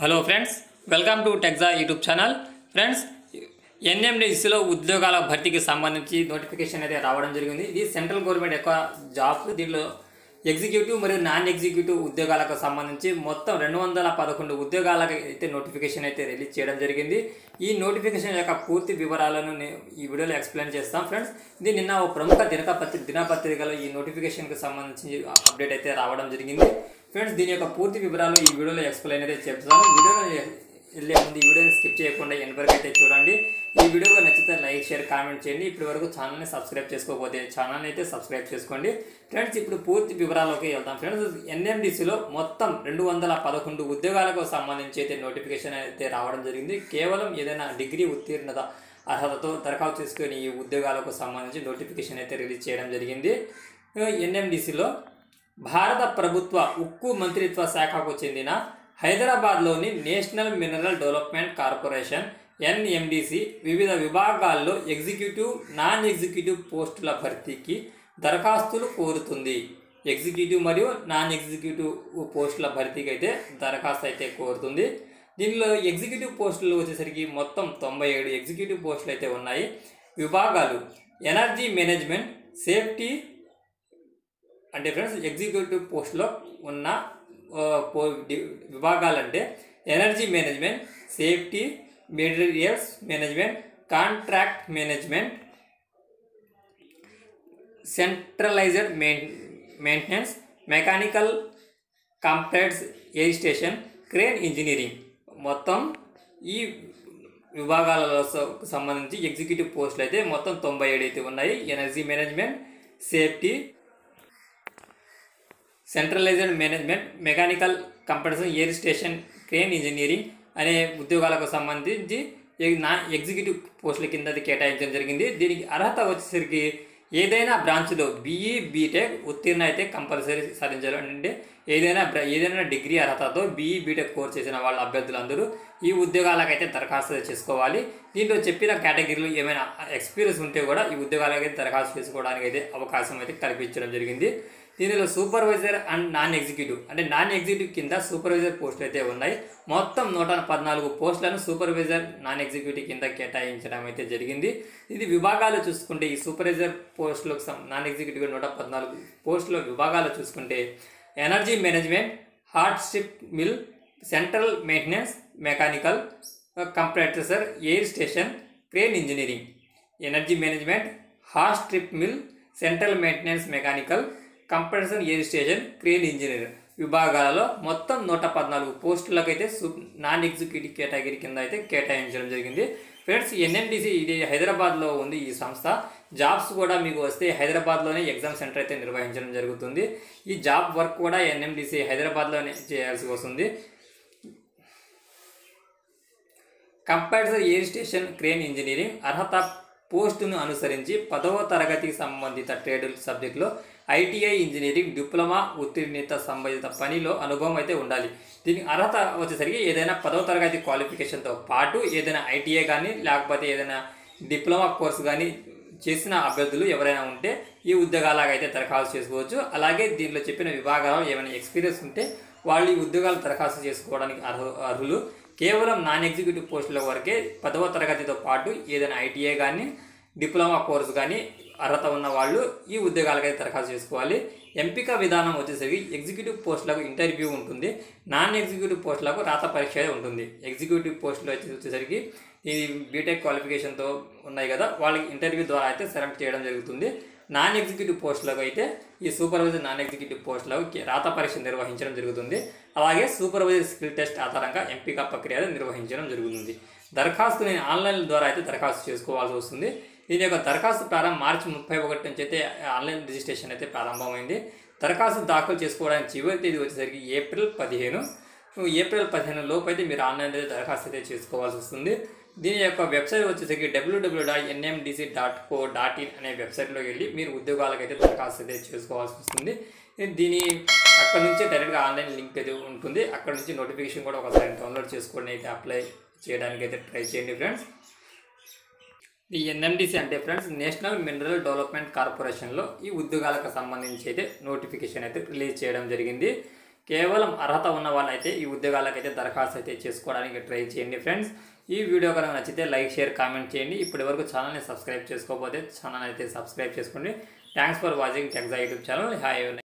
hello friends welcome to Techza YouTube channel friends ఎన్ఎండిసిలో ఉద్యోగాల భర్తీకి సంబంధించి నోటిఫికేషన్ అయితే రావడం జరిగింది ఇది సెంట్రల్ గవర్నమెంట్ యొక్క జాబ్ దీనిలో ఎగ్జిక్యూటివ్ మరియు నాన్ ఎగ్జిక్యూటివ్ ఉద్యోగాలకు సంబంధించి మొత్తం రెండు వందల పదకొండు ఉద్యోగాలకు అయితే నోటిఫికేషన్ అయితే రిలీజ్ చేయడం జరిగింది ఈ నోటిఫికేషన్ యొక్క పూర్తి వివరాలను నే- ఈ వీడియోలో ఎక్స్ప్లెయిన్ చేస్తాం ఫ్రెండ్స్ ఇది నిన్న ఓ ప్రముఖ దినపత్రి దినపత్రికలో ఈ నోటిఫికేషన్కి సంబంధించి అప్డేట్ అయితే రావడం జరిగింది ఫ్రెండ్స్ దీని యొక్క పూర్తి వివరాలు ఈ వీడియోలో ఎక్స్ప్లెయిన్ అయితే చెప్తాను వీడియోలో వెళ్ళే ముందు ఈ వీడియోని స్కిప్ చేయకుండా ఎండ్ వరకు అయితే చూడండి ఈ వీడియో నచ్చితే లైక్ షేర్ కామెంట్ చేయండి ఇప్పటి వరకు ఛానల్ని సబ్స్క్రైబ్ చేసుకోకపోతే ఛానల్ని అయితే సబ్స్క్రైబ్ చేసుకోండి ఫ్రెండ్స్ ఇప్పుడు పూర్తి వివరాల్లోకి వెళ్తాం ఫ్రెండ్స్ ఎన్ఎండిసిలో మొత్తం రెండు వందల పదకొండు ఉద్యోగాలకు సంబంధించి అయితే నోటిఫికేషన్ అయితే రావడం జరిగింది కేవలం ఏదైనా డిగ్రీ ఉత్తీర్ణత అర్హతతో దరఖాస్తు చేసుకుని ఈ ఉద్యోగాలకు సంబంధించి నోటిఫికేషన్ అయితే రిలీజ్ చేయడం జరిగింది ఎన్ఎండిసిలో భారత ప్రభుత్వ ఉక్కు మంత్రిత్వ శాఖకు చెందిన హైదరాబాద్లోని national mineral development corporation NMDC వివిధ విభాగాల్లో ఎగ్జిక్యూటివ్ నాన్ ఎగ్జిక్యూటివ్ పోస్టుల భర్తీకి దరఖాస్తులు కోరుతుంది ఎగ్జిక్యూటివ్ మరియు నాన్ ఎగ్జిక్యూటివ్ పోస్టుల భర్తీకి అయితే దరఖాస్తు అయితే కోరుతుంది దీనిలో ఎగ్జిక్యూటివ్ పోస్టులు వచ్చేసరికి మొత్తం తొంభై ఏడు ఎగ్జిక్యూటివ్ పోస్టులు అయితే ఉన్నాయి విభాగాలు ఎనర్జీ మేనేజ్మెంట్ సేఫ్టీ అంటే ఫ్రెండ్స్ ఎగ్జిక్యూటివ్ పోస్ట్లో ఉన్న ఆ, పో డి- విభాగాలంటే energy management safety materials management contract management centralised main maintenance mechanical complaints air station crane engineering మొత్తం ఈ విభాగాలలో స- సంబంధించి ఎగ్జిక్యూటివ్ పోస్టులు అయితే మొత్తం తొంభై ఏడు అయితే ఉన్నాయి energy management safety centralised management mechanical computers air station crane engineering అనే ఉద్యోగాలకు సంబంధించి ఎగ్- నా ఎగ్జిక్యూటివ్ పోస్టుల కింద అది కేటాయించడం జరిగింది దీనికి అర్హత వచ్చేసరికి ఏదైనా బ్రాంచ్లో బీఈ బీటెక్ ఉత్తీర్ణ అయితే కంపల్సరీ సాధించాలి అంటే ఏదైనా బ్ర- ఏదైనా డిగ్రీ అర్హతతో బీఈ బీటెక్ కోర్స్ చేసిన వాళ్ళ అభ్యర్థులందరూ ఈ ఉద్యోగాలకైతే దరఖాస్తు చేసుకోవాలి దీంట్లో చెప్పిన కేటగిరీలో ఏమైనా ఎక్స్పీరియన్స్ ఉంటే కూడా ఈ ఉద్యోగాలకైతే దరఖాస్తు చేసుకోవడానికి అయితే అవకాశం అయితే కల్పించడం జరిగింది దీనిలో సూపర్వైజర్ అండ్ నాన్ ఎగ్జిక్యూటివ్ అంటే నాన్ ఎగ్జిక్యూటివ్ కింద సూపర్వైజర్ పోస్టులు అయితే ఉన్నాయి మొత్తం నూట పద్నాలుగు పోస్టులను సూపర్వైజర్ నాన్ ఎగ్జిక్యూటివ్ కింద కేటాయించడం అయితే జరిగింది ఇది విభాగాలు చూసుకుంటే ఈ సూపర్వైజర్ పోస్టులకు సం- నాన్ ఎగ్జిక్యూటివ్ నూట పద్నాలుగు పోస్టుల విభాగాలు చూసుకుంటే energy management heart strip mill central maintenance mechanical compressor air station crane engineering energy management heart strip mill central maintenance mechanical compressor air station crane engineer విభాగాలలో మొత్తం నూట పద్నాలుగు పోస్టులకైతే సు నాన్ ఎగ్జిక్యూటివ్ కేటగిరీ కింద అయితే కేటాయించడం జరిగింది ఫ్రెండ్స్ ఎన్ఎండిసి ఇది హైదరాబాద్లో ఉంది ఈ సంస్థ జాబ్స్ కూడా మీకు వస్తే హైదరాబాద్లోనే ఎగ్జామ్ సెంటర్ అయితే నిర్వహించడం జరుగుతుంది ఈ జాబ్ వర్క్ కూడా ఎన్ఎండిసి హైదరాబాద్లోనే చేయాల్సి వస్తుంది compulsory air station crane engineering అర్హత పోస్టును అనుసరించి పదవ తరగతికి సంబంధిత ట్రేడ్ సబ్జెక్టులో ఐటీఐ ఇంజనీరింగ్ డిప్లొమా ఉత్తీర్ణత సంబంధిత పనిలో అనుభవం అయితే ఉండాలి దీనికి అర్హత వచ్చేసరికి ఏదైనా పదవ తరగతి క్వాలిఫికేషన్తో పాటు ఏదైనా ఐటీఐ కానీ లేకపోతే ఏదైనా డిప్లొమా కోర్సు కానీ చేసిన అభ్యర్థులు ఎవరైనా ఉంటే ఈ ఉద్యోగాలకు అయితే దరఖాస్తు చేసుకోవచ్చు అలాగే దీనిలో చెప్పిన విభాగాల్లో ఏమైనా ఎక్స్పీరియన్స్ ఉంటే వాళ్ళు ఈ ఉద్యోగాలు దరఖాస్తు చేసుకోవడానికి అర్హ అర్హులు కేవలం నాన్ ఎగ్జిక్యూటివ్ పోస్టుల వరకే పదవ తరగతితో పాటు ఏదైనా ఐటీఐ కానీ డిప్లొమా కోర్సు కానీ అర్హత ఉన్న వాళ్ళు ఈ ఉద్యోగాలకైతే దరఖాస్తు చేసుకోవాలి ఎంపిక విధానం వచ్చేసరికి ఎగ్జిక్యూటివ్ పోస్టులకు ఇంటర్వ్యూ ఉంటుంది నాన్ ఎగ్జిక్యూటివ్ పోస్టులకు రాత పరీక్ష అయితే ఉంటుంది ఎగ్జిక్యూటివ్ పోస్టులు వచ్చి- వచ్చేసరికి ఈ బీటెక్ క్వాలిఫికేషన్తో ఉన్నాయి కదా వాళ్ళకి ఇంటర్వ్యూ ద్వారా అయితే సెలెక్ట్ చేయడం జరుగుతుంది నాన్ ఎగ్జిక్యూటివ్ పోస్టులకు అయితే ఈ సూపర్వైజర్ నాన్ ఎగ్జిక్యూటివ్ పోస్టులకు కి- రాత పరీక్ష నిర్వహించడం జరుగుతుంది అలాగే సూపర్వైజర్ స్కిల్ టెస్ట్ ఆధారంగా ఎంపిక ప్రక్రియ నిర్వహించడం జరుగుతుంది దరఖాస్తుని ఆన్లైన్ ద్వారా అయితే దరఖాస్తు చేసుకోవాల్సి వస్తుంది దీని యొక్క దరఖాస్తు ప్రారంభం మార్చి ముప్పై ఒకటి నుంచి అయితే ఆన్లైన్ రిజిస్ట్రేషన్ అయితే ప్రారంభమైంది దరఖాస్తు దాఖలు చేసుకోవడానికి చివరి తేదీ వచ్చేసరికి ఏప్రిల్ పదిహేను ఏప్రిల్ పదిహేను లోపు అయితే మీరు ఆన్లైన్ అయితే దరఖాస్తు అయితే చేసుకోవాల్సి వస్తుంది దీని యొక్క వెబ్సైట్ వచ్చేసరికి W W dot NMDC dot co dot in అనే వెబ్సైట్లోకి వెళ్ళి మీరు ఉద్యోగాలకు అయితే దరఖాస్తు అయితే చేసుకోవాల్సి వస్తుంది దీని అక్కడ నుంచి డైరెక్ట్గా ఆన్లైన్ లింక్ అయితే ఉంటుంది అక్కడ నుంచి నోటిఫికేషన్ కూడా ఒకసారి డౌన్లోడ్ చేసుకొని అయితే అప్లై చేయడానికి అయితే ట్రై చేయండి ఫ్రెండ్స్ ఈ ఎన్ఎండిసి అంటే ఫ్రెండ్స్ నేషనల్ మినరల్ డెవలప్మెంట్ కార్పొరేషన్లో ఈ ఉద్యోగాలకు సంబంధించి అయితే నోటిఫికేషన్ అయితే రిలీజ్ చేయడం జరిగింది కేవలం అర్హత ఉన్న వాళ్ళైతే ఈ ఉద్యోగాలకైతే దరఖాస్తు అయితే చేసుకోవడానికి ట్రై చేయండి ఫ్రెండ్స్ ఈ వీడియో కనుక నచ్చితే లైక్ షేర్ కామెంట్ చేయండి ఇప్పటి వరకు ఛానల్ని సబ్స్క్రైబ్ చేసుకోకపోతే ఛానల్ అయితే సబ్స్క్రైబ్ చేసుకోండి థ్యాంక్స్ ఫర్ వాచింగ్ టెక్జా యూట్యూబ్ ఛానల్ హాయ్